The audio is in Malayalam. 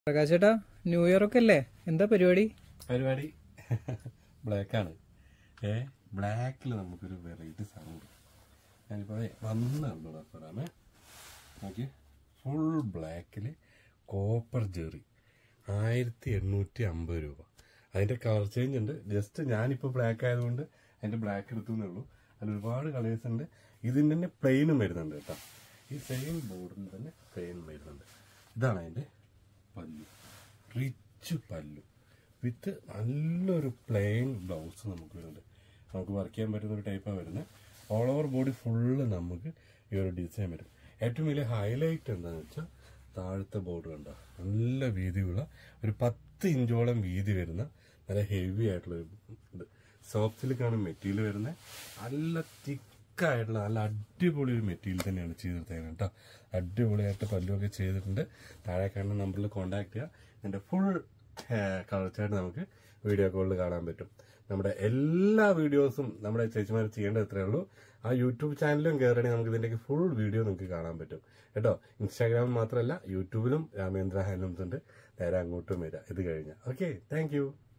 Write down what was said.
പ്രകാശേട്ടാ ന്യൂ ഇയർ ഒക്കെ അല്ലേ എന്താ പരിപാടി പരിപാടി ബ്ലാക്കാണ് ഏ ബ്ലാക്കിൽ നമുക്കൊരു വെറൈറ്റി സൗണ്ട് ഞാനിപ്പോൾ വന്നുള്ളൂ പറയാമേ നോക്കി ഫുൾ ബ്ലാക്കിൽ കോപ്പർ ജെറി ആയിരത്തി എണ്ണൂറ്റി അമ്പത് രൂപ അതിൻ്റെ കളർ ചേഞ്ച് ഉണ്ട് ജസ്റ്റ് ഞാനിപ്പോൾ ബ്ലാക്ക് ആയതുകൊണ്ട് അതിൻ്റെ ബ്ലാക്ക് എടുത്തുന്നേ ഉള്ളൂ അതിൽ ഒരുപാട് കളേഴ്സ് ഉണ്ട് ഇതിൻ്റെ തന്നെ പ്ലെയിനും വരുന്നുണ്ട് കേട്ടോ ഈ സെയിം ബോർഡിൽ തന്നെ പ്ലെയിനും വരുന്നുണ്ട് ഇതാണ് അതിൻ്റെ പല്ലു റിച്ച് പല്ലു വിത്ത് നല്ലൊരു പ്ലെയിൻ ബ്ലൗസ് നമുക്ക് വരുന്നുണ്ട് നമുക്ക് വർക്ക് ചെയ്യാൻ പറ്റുന്ന ഒരു ടൈപ്പാണ് വരുന്നത് ഓൾ ഓവർ ബോഡി ഫുള്ള് നമുക്ക് ഈ ഒരു ഡിസൈൻ വരും ഏറ്റവും വലിയ ഹൈലൈറ്റ് എന്താണെന്ന് വെച്ചാൽ താഴത്തെ ബോർഡ് കണ്ടോ നല്ല വീതിയുള്ള ഒരു പത്ത് ഇഞ്ചോളം വീതി വരുന്ന നല്ല ഹെവി ആയിട്ടുള്ള ഒരു ഇത് സോഫ്റ്റ് സിൽക്കാണ് മെറ്റീരിയൽ വരുന്നത് നല്ല തിക്കായിട്ടുള്ള നല്ല അടിപൊളി ഒരു മെറ്റീരിയൽ തന്നെയാണ് ചെയ്തെടുത്തേക്കുന്നത് കേട്ടോ അടിപൊളിയായിട്ട് പല്ലുമൊക്കെ ചെയ്തിട്ടുണ്ട് താഴെ കാണുന്ന നമ്പറിൽ കോൺടാക്ട് ചെയ്യുക ഇതിൻ്റെ ഫുൾ കളർ ചാർട്ട് നമുക്ക് വീഡിയോ കോളിൽ കാണാൻ പറ്റും നമ്മുടെ എല്ലാ വീഡിയോസും നമ്മുടെ ചേച്ചിമാർ ചെയ്യേണ്ടത് ഇത്രയേ ഉള്ളൂ ആ യൂട്യൂബ് ചാനലും കയറണമെങ്കിൽ നമുക്ക് ഇതിൻ്റെയൊക്കെ ഫുൾ വീഡിയോ നിങ്ങൾക്ക് കാണാൻ പറ്റും കേട്ടോ ഇൻസ്റ്റാഗ്രാമിൽ മാത്രമല്ല യൂട്യൂബിലും രാമേന്ദ്ര ഹാൻഡ്ലൂംസ് ഉണ്ട് നേരെ അങ്ങോട്ടും വരാം ഇത് കഴിഞ്ഞാൽ ഓക്കെ താങ്ക്